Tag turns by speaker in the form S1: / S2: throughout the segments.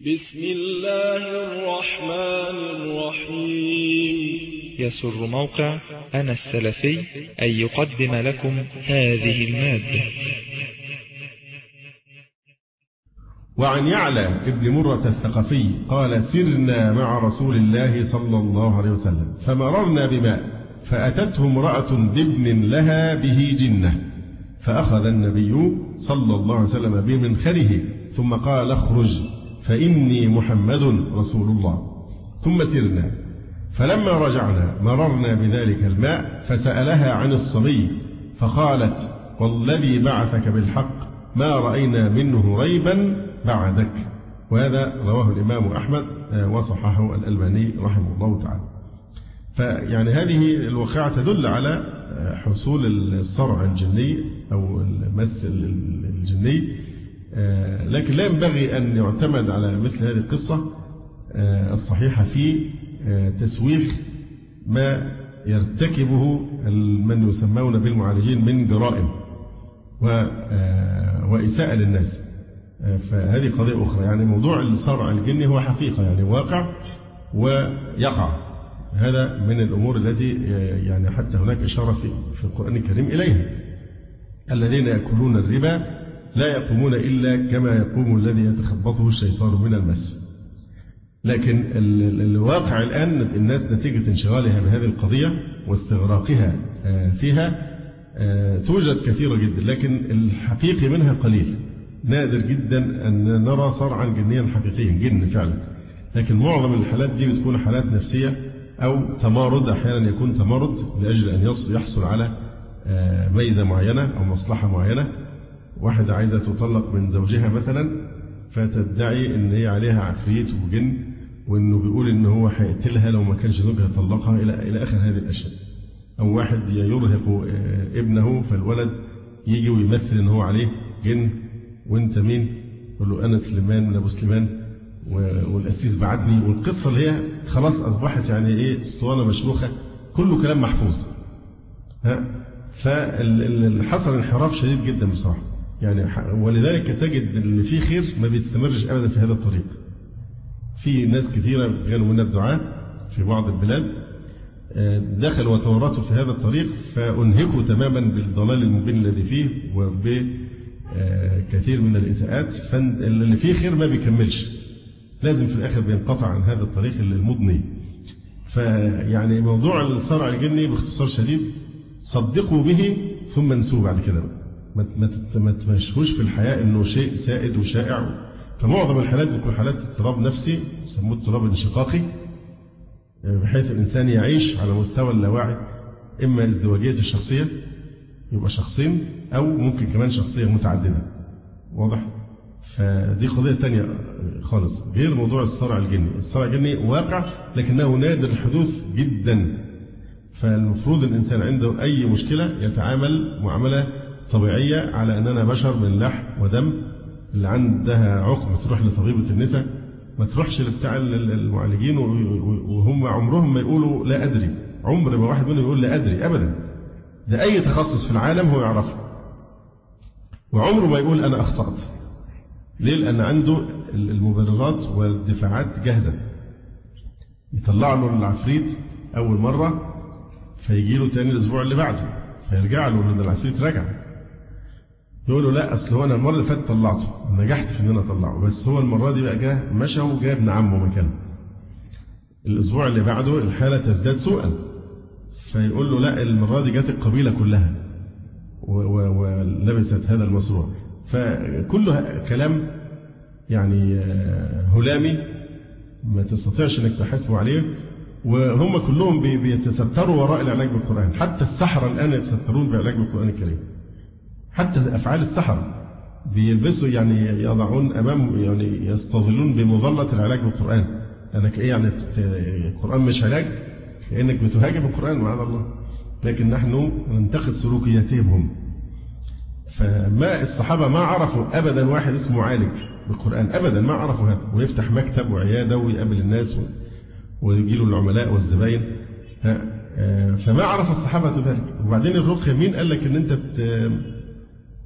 S1: بسم الله الرحمن الرحيم
S2: يسر موقع أنا السلفي أن يقدم لكم هذه المادة
S3: وعن يعلى ابن مرة الثقفي قال سرنا مع رسول الله صلى الله عليه وسلم فمررنا بماء فأتته امرأة بابن لها به جنة فأخذ النبي صلى الله عليه وسلم بمنخره ثم قال اخرج فإني محمد رسول الله ثم سرنا فلما رجعنا مررنا بذلك الماء فسألها عن الصبي فقالت والذي بعثك بالحق ما رأينا منه ريبا بعدك وهذا رواه الإمام أحمد وصححه الألباني رحمه الله تعالى فيعني هذه الواقعة تدل على حصول الصرع الجني أو المس الجني لكن لا ينبغي أن يعتمد على مثل هذه القصة الصحيحة في تسويق ما يرتكبه من يسمون بالمعالجين من جرائم وإساءة للناس فهذه قضية أخرى يعني موضوع الصرع الجني هو حقيقة يعني واقع ويقع هذا من الأمور التي يعني حتى هناك إشارة في, في القرآن الكريم إليها الذين يأكلون الربا لا يقومون إلا كما يقوم الذي يتخبطه الشيطان من المس لكن الواقع الآن الناس نتيجة انشغالها بهذه القضية واستغراقها فيها توجد كثيرة جدا لكن الحقيقي منها قليل نادر جدا أن نرى صرعا جنيا حقيقيا جن فعلا لكن معظم الحالات دي بتكون حالات نفسية أو تمارض أحيانا يكون تمارض لأجل أن يحصل على ميزة معينة أو مصلحة معينة واحدة عايزة تطلق من زوجها مثلا فتدعي ان هي عليها عفريت وجن وانه بيقول ان هو هيقتلها لو ما كانش زوجها طلقها الى الى اخر هذه الاشياء. او واحد يرهق ابنه فالولد يجي ويمثل ان هو عليه جن وانت مين؟ يقول له انا سليمان من ابو سليمان والقسيس بعتني والقصه اللي هي خلاص اصبحت يعني ايه اسطوانه مشروخه كله كلام محفوظ. ها فحصل انحراف شديد جدا بصراحه. يعني ولذلك تجد اللي فيه خير ما بيستمرش ابدا في هذا الطريق. في ناس كثيره كانوا من الدعاة في بعض البلاد دخلوا وتورطوا في هذا الطريق فانهكوا تماما بالضلال المبين الذي فيه وبكثير من الاساءات فاللي فيه خير ما بيكملش. لازم في الاخر بينقطع عن هذا الطريق المضني. فيعني موضوع الصرع الجني باختصار شديد صدقوا به ثم انسوه بعد كده بقى. ما تمشوش في الحياة انه شيء سائد وشائع فمعظم الحالات بتكون حالات اضطراب نفسي يسموه اضطراب انشقاقي بحيث الانسان يعيش على مستوى اللاواعي اما ازدواجية الشخصية يبقى شخصين او ممكن كمان شخصية متعددة واضح فدي قضية تانية خالص غير موضوع الصرع الجني الصرع الجني واقع لكنه نادر الحدوث جدا فالمفروض الإنسان عنده أي مشكلة يتعامل معاملة طبيعية على أن أنا بشر من لحم ودم اللي عندها عقم تروح لطبيبة النساء ما تروحش لبتاع المعالجين وهم عمرهم ما يقولوا لا أدري عمر ما واحد منهم يقول لا أدري أبدا ده أي تخصص في العالم هو يعرفه وعمره ما يقول أنا أخطأت ليه؟ لأن عنده المبررات والدفاعات جاهزة يطلع له العفريت أول مرة فيجي له تاني الأسبوع اللي بعده فيرجع له لأن العفريت رجع يقول له لا أصل هو أنا المرة اللي فاتت طلعته نجحت في إن أنا أطلعه بس هو المرة دي بقى جه مشى وجاب ابن عمه مكانه الأسبوع اللي بعده الحالة تزداد سوءا فيقول له لا المرة دي جت القبيلة كلها ولبست هذا المشروع فكل كلام يعني هلامي ما تستطيعش انك تحاسبه عليه وهم كلهم بيتستروا وراء العلاج بالقرآن حتى السحرة الآن يتسترون بالعلاج بالقرآن الكريم حتى أفعال السحرة بيلبسوا يعني يضعون أمام يعني يستظلون بمظلة العلاج بالقرآن أنك إيه يعني القرآن مش علاج كأنك بتهاجم القرآن معاذ الله لكن نحن ننتقد سلوكياتهم هم فما الصحابة ما عرفوا أبدا واحد اسمه معالج بالقرآن أبدا ما عرفوا هذا ويفتح مكتب وعيادة ويقابل الناس ويجي له العملاء والزباين فما عرف الصحابة ذلك وبعدين الرقية مين قال لك ان انت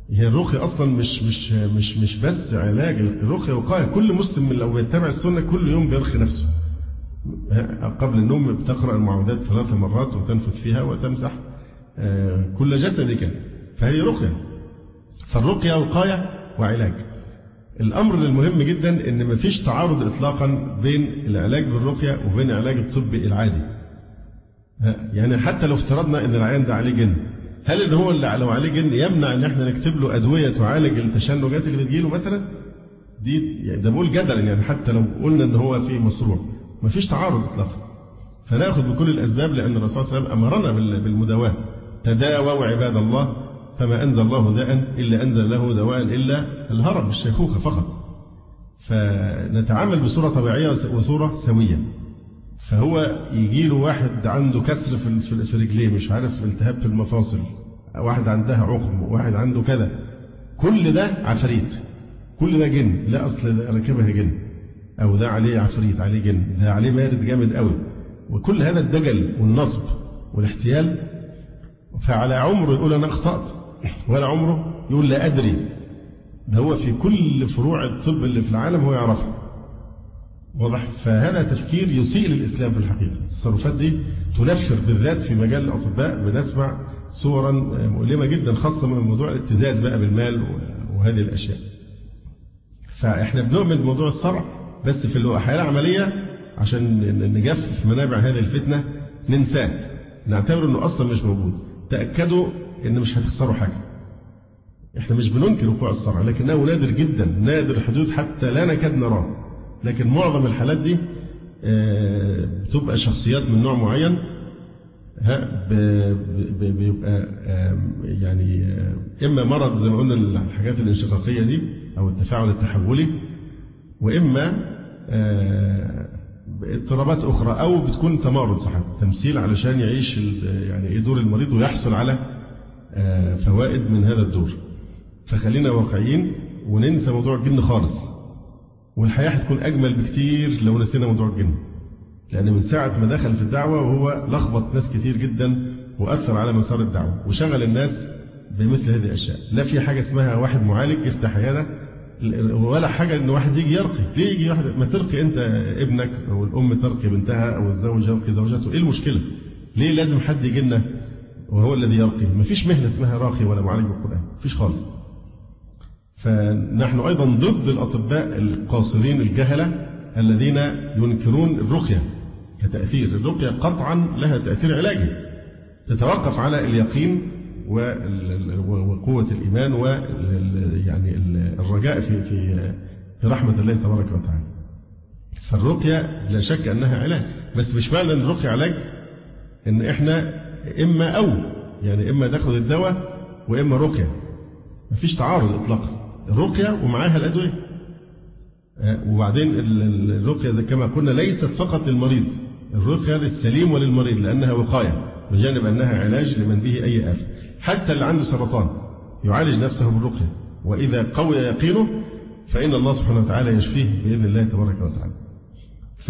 S3: هي الرقية أصلا مش مش مش مش بس علاج الرقية وقاية كل مسلم لو بيتبع السنة كل يوم بيرخي نفسه قبل النوم بتقرأ المعوذات ثلاث مرات وتنفث فيها وتمسح كل جسدك فهي رقية فالرقية وقاية وعلاج الأمر المهم جدا إن مفيش تعارض إطلاقا بين العلاج بالرقية وبين العلاج الطبي العادي يعني حتى لو افترضنا إن العيان ده عليه جن هل إن هو اللي لو عليه جن يمنع إن إحنا نكتب له أدوية تعالج التشنجات اللي بتجيله مثلا دي يعني ده بقول جدلا يعني حتى لو قلنا إن هو في مصروع مفيش تعارض إطلاقا فناخذ بكل الأسباب لأن الرسول صلى الله عليه وسلم أمرنا بالمداواة تداووا عباد الله فما أنزل الله داء إلا أنزل له دواء إلا الهرم الشيخوخة فقط فنتعامل بصورة طبيعية وصورة سوية فهو يجي له واحد عنده كسر في رجليه مش عارف التهاب في المفاصل واحد عندها عقم واحد عنده كذا كل ده عفاريت كل ده جن لا أصل ركبها جن أو ده عليه عفريت عليه جن ده عليه مارد جامد قوي وكل هذا الدجل والنصب والاحتيال فعلى عمره يقول أنا أخطأت ولا عمره يقول لا أدري ده هو في كل فروع الطب اللي في العالم هو يعرفها واضح فهذا تفكير يسيء للإسلام في الحقيقة التصرفات دي تنفر بالذات في مجال الأطباء بنسمع صورا مؤلمة جدا خاصة من موضوع الابتزاز بقى بالمال وهذه الأشياء فإحنا بنؤمن بموضوع الصرع بس في الحياة العملية عشان نجفف منابع هذه الفتنة ننساه نعتبر أنه أصلا مش موجود تأكدوا أن مش هتخسروا حاجة احنا مش بننكر وقوع الصرع لكنه نادر جدا نادر حدوث حتى لا نكاد نراه لكن معظم الحالات دي بتبقى شخصيات من نوع معين بيبقى يعني اما مرض زي ما قلنا الحاجات الانشقاقيه دي او التفاعل التحولي واما اضطرابات اخرى او بتكون تمارض صحيح تمثيل علشان يعيش يعني ايه دور المريض ويحصل على فوائد من هذا الدور فخلينا واقعيين وننسى موضوع الجن خالص والحياة هتكون أجمل بكتير لو نسينا موضوع الجن لأن من ساعة ما دخل في الدعوة وهو لخبط ناس كتير جدا وأثر على مسار الدعوة وشغل الناس بمثل هذه الأشياء لا في حاجة اسمها واحد معالج يفتح عيادة ولا حاجة إن واحد يجي يرقي ليه يجي واحد ما ترقي أنت ابنك أو الأم ترقي بنتها أو الزوج يرقي زوجته إيه المشكلة ليه لازم حد يجي لنا وهو الذي يرقي ما فيش مهنة اسمها راقي ولا معالج بالقرآن فيش خالص فنحن أيضا ضد الأطباء القاصرين الجهلة الذين ينكرون الرقية كتأثير الرقية قطعا لها تأثير علاجي تتوقف على اليقين وقوة الإيمان و يعني الرجاء في في في رحمة الله تبارك وتعالى. فالرقية لا شك أنها علاج، بس مش معنى أن الرقية علاج إن إحنا إما أو يعني إما ناخد الدواء وإما رقية. مفيش تعارض إطلاقا. الرقية ومعاها الأدوية. وبعدين الرقية كما قلنا ليست فقط للمريض، الرقية للسليم وللمريض لأنها وقاية بجانب أنها علاج لمن به أي آفة. حتى اللي عنده سرطان يعالج نفسه بالرقية وإذا قوي يقينه فإن الله سبحانه وتعالى يشفيه بإذن الله تبارك وتعالى ف...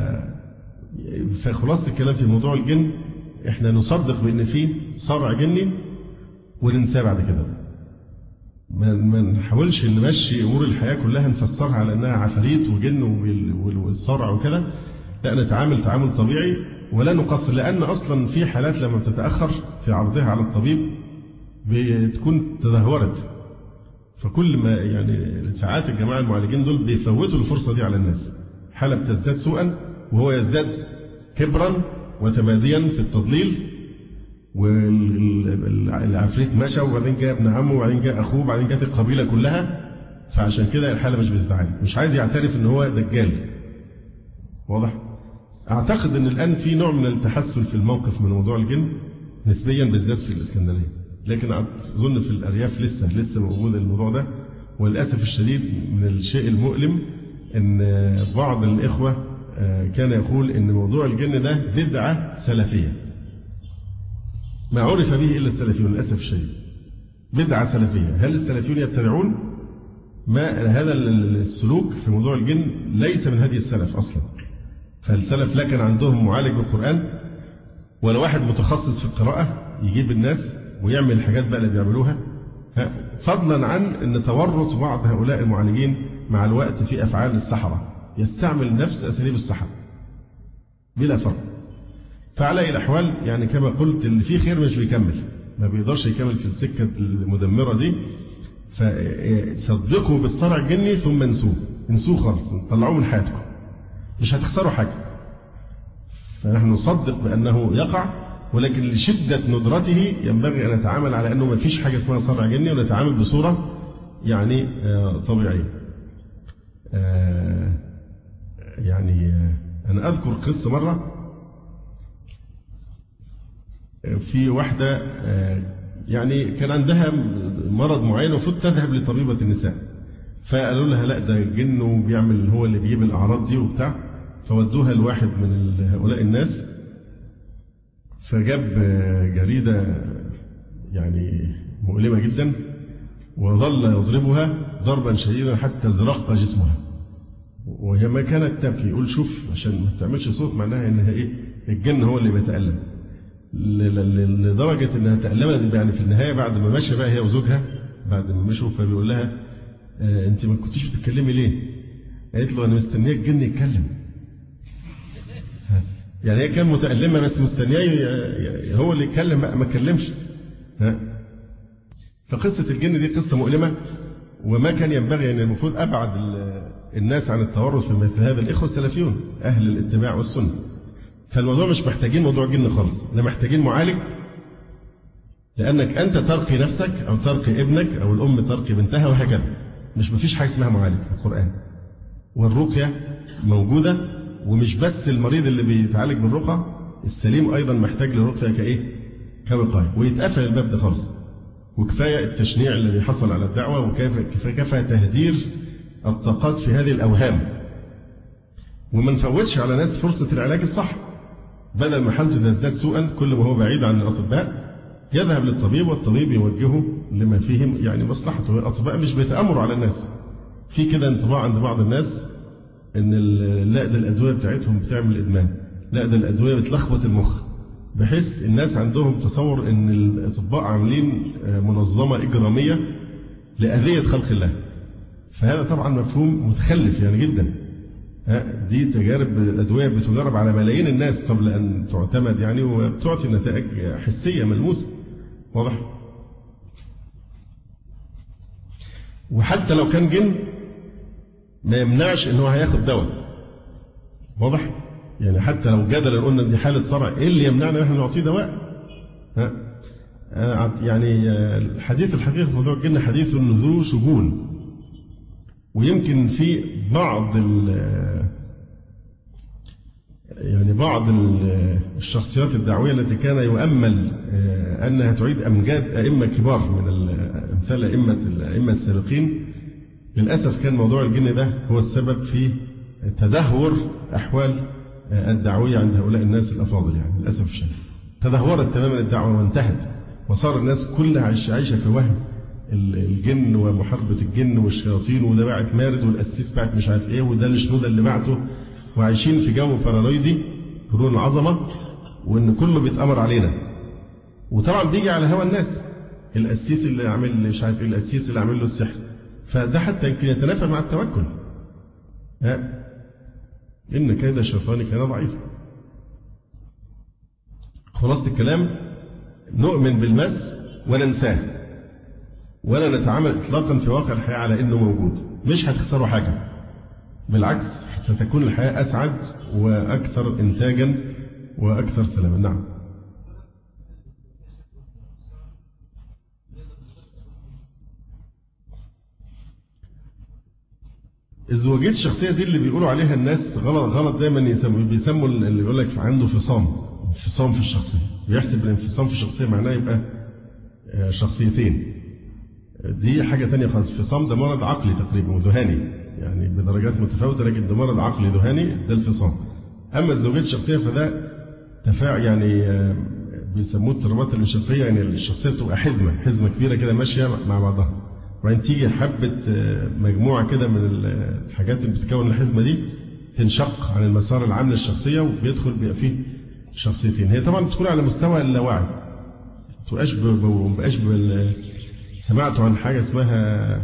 S3: فخلاصة الكلام في موضوع الجن احنا نصدق بأن فيه صرع جني وننساه بعد كده ما ما نحاولش نمشي امور الحياه كلها نفسرها على انها عفاريت وجن والصرع وكده لا نتعامل تعامل طبيعي ولا نقصر لأن أصلا في حالات لما بتتأخر في عرضها على الطبيب بتكون تدهورت فكل ما يعني ساعات الجماعة المعالجين دول بيفوتوا الفرصة دي على الناس حالة بتزداد سوءا وهو يزداد كبرا وتماديا في التضليل والعفريت مشى وبعدين جاء ابن عمه وبعدين جاء أخوه وبعدين جاءت القبيلة كلها فعشان كده الحالة مش بتتعالج مش عايز يعترف ان هو دجال واضح؟ أعتقد أن الآن في نوع من التحسن في الموقف من موضوع الجن نسبيا بالذات في الإسكندرية لكن أظن في الأرياف لسه لسه موجود الموضوع ده وللأسف الشديد من الشيء المؤلم أن بعض الإخوة كان يقول أن موضوع الجن ده بدعة سلفية ما عرف به إلا السلفيون للأسف الشديد بدعة سلفية هل السلفيون يتبعون ما هذا السلوك في موضوع الجن ليس من هدي السلف أصلا فالسلف لا كان عندهم معالج بالقرآن ولا واحد متخصص في القراءة يجيب الناس ويعمل الحاجات بقى اللي بيعملوها فضلا عن أن تورط بعض هؤلاء المعالجين مع الوقت في أفعال السحرة يستعمل نفس أساليب السحرة بلا فرق فعلى الأحوال يعني كما قلت اللي فيه خير مش بيكمل ما بيقدرش يكمل في السكة المدمرة دي فصدقوا بالصرع الجني ثم انسوه انسوه خالص طلعوه من حياتكم مش هتخسروا حاجة فنحن نصدق بأنه يقع ولكن لشدة ندرته ينبغي أن نتعامل على أنه ما فيش حاجة اسمها صرع جني ونتعامل بصورة يعني طبيعية يعني أنا أذكر قصة مرة في واحدة يعني كان عندها مرض معين المفروض تذهب لطبيبة النساء فقالوا لها لا ده جن وبيعمل هو اللي بيجيب الأعراض دي وبتاع فودوها لواحد من هؤلاء الناس فجاب جريدة يعني مؤلمة جدا وظل يضربها ضربا شديدا حتى زرق جسمها وهي ما كانت تبكي يقول شوف عشان ما تعملش صوت معناها انها ايه الجن هو اللي بيتألم لدرجة انها تألمت يعني في النهاية بعد ما مشى بقى هي وزوجها بعد ما مشوا فبيقول لها انت ما كنتيش بتتكلمي ليه؟ قالت له انا مستنيه الجن يتكلم يعني هي كان متألمة بس مستنياه هو اللي يتكلم بقى ما اتكلمش فقصة الجن دي قصة مؤلمة وما كان ينبغي أن المفروض أبعد الناس عن التورط في مثل هذا الإخوة السلفيون أهل الاتباع والسنة فالموضوع مش محتاجين موضوع جن خالص احنا محتاجين معالج لأنك أنت ترقي نفسك أو ترقي ابنك أو الأم ترقي بنتها وهكذا مش مفيش حاجة اسمها معالج في القرآن والرقية موجودة ومش بس المريض اللي بيتعالج بالرقى السليم أيضا محتاج للرقية كإيه؟ كوقاية ويتقفل الباب ده خالص وكفاية التشنيع الذي حصل على الدعوة وكفاية كفاية تهدير الطاقات في هذه الأوهام وما نفوتش على ناس فرصة العلاج الصح بدل ما حالته تزداد سوءا كل ما هو بعيد عن الأطباء يذهب للطبيب والطبيب يوجهه لما فيه يعني مصلحته الأطباء مش بيتأمروا على الناس في كده انطباع عند بعض الناس ان لا ده الادويه بتاعتهم بتعمل ادمان لا ده الادويه بتلخبط المخ بحيث الناس عندهم تصور ان الاطباء عاملين منظمه اجراميه لاذيه خلق الله فهذا طبعا مفهوم متخلف يعني جدا دي تجارب الادويه بتجرب على ملايين الناس قبل ان تعتمد يعني وبتعطي نتائج حسيه ملموسه واضح وحتى لو كان جن ما يمنعش ان هو هياخد دواء واضح يعني حتى لو جدلا قلنا دي حاله صرع ايه اللي يمنعنا ان احنا نعطيه دواء ها يعني الحديث الحقيقه في موضوع الجن حديث ذو شجون ويمكن في بعض يعني بعض الشخصيات الدعويه التي كان يؤمل انها تعيد امجاد ائمه كبار من امثال ائمه الائمه السابقين للأسف كان موضوع الجن ده هو السبب في تدهور أحوال الدعوية عند هؤلاء الناس الأفاضل يعني للأسف الشديد تدهورت تماما الدعوة وانتهت وصار الناس كلها عايشة في وهم الجن ومحاربة الجن والشياطين وده بعت مارد والقسيس بعت مش عارف ايه وده الشنودة اللي بعته وعايشين في جو بارانويدي قرون العظمة وان كله بيتأمر علينا وطبعا بيجي على هوى الناس القسيس اللي عامل مش عارف ايه القسيس اللي عامل له السحر فده حتى يمكن يتنافى مع التوكل ها إن كيد الشيطان كان ضعيفا خلاصة الكلام نؤمن بالمس وننساه ولا نتعامل إطلاقا في واقع الحياة على إنه موجود مش هتخسروا حاجة بالعكس ستكون الحياة أسعد وأكثر إنتاجا وأكثر سلاما نعم الزواجية الشخصية دي اللي بيقولوا عليها الناس غلط غلط دايما يسموا بيسموا اللي يقول لك عنده فصام انفصام في الشخصية بيحسب الانفصام في الشخصية معناه يبقى شخصيتين دي حاجة تانية خالص الفصام ده مرض عقلي تقريبا وذهاني يعني بدرجات متفاوتة لكن ده مرض عقلي ذهاني ده الفصام أما الزوجية الشخصية فده تفاعل يعني بيسموه اضطرابات الانشقية يعني الشخصية بتبقى حزمة حزمة كبيرة كده ماشية مع بعضها وبعدين تيجي حبة مجموعة كده من الحاجات اللي بتكون الحزمة دي تنشق عن المسار العام للشخصية وبيدخل بيبقى فيه شخصيتين هي طبعا بتكون على مستوى اللاواعي ما بتبقاش بقاش سمعتوا عن حاجة اسمها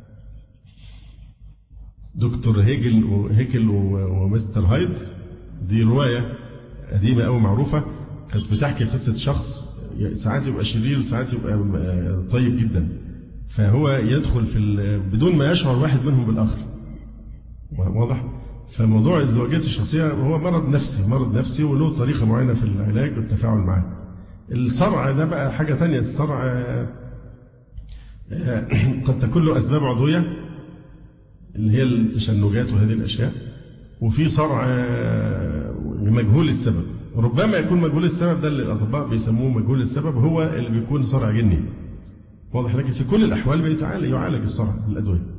S3: دكتور هيجل وهيكل ومستر هايد دي رواية قديمة أوي معروفة كانت بتحكي قصة شخص ساعات يبقى شرير وساعات يبقى طيب جدا فهو يدخل في بدون ما يشعر واحد منهم بالآخر واضح فموضوع الزواجية الشخصية هو مرض نفسي مرض نفسي وله طريقة معينة في العلاج والتفاعل معه الصرع ده بقى حاجة تانية الصرع قد تكون له أسباب عضوية اللي هي التشنجات وهذه الأشياء وفي صرع مجهول السبب ربما يكون مجهول السبب ده اللي الأطباء بيسموه مجهول السبب هو اللي بيكون صرع جني واضح لكن في كل الأحوال بيتعالج يعالج الصرع بالأدوية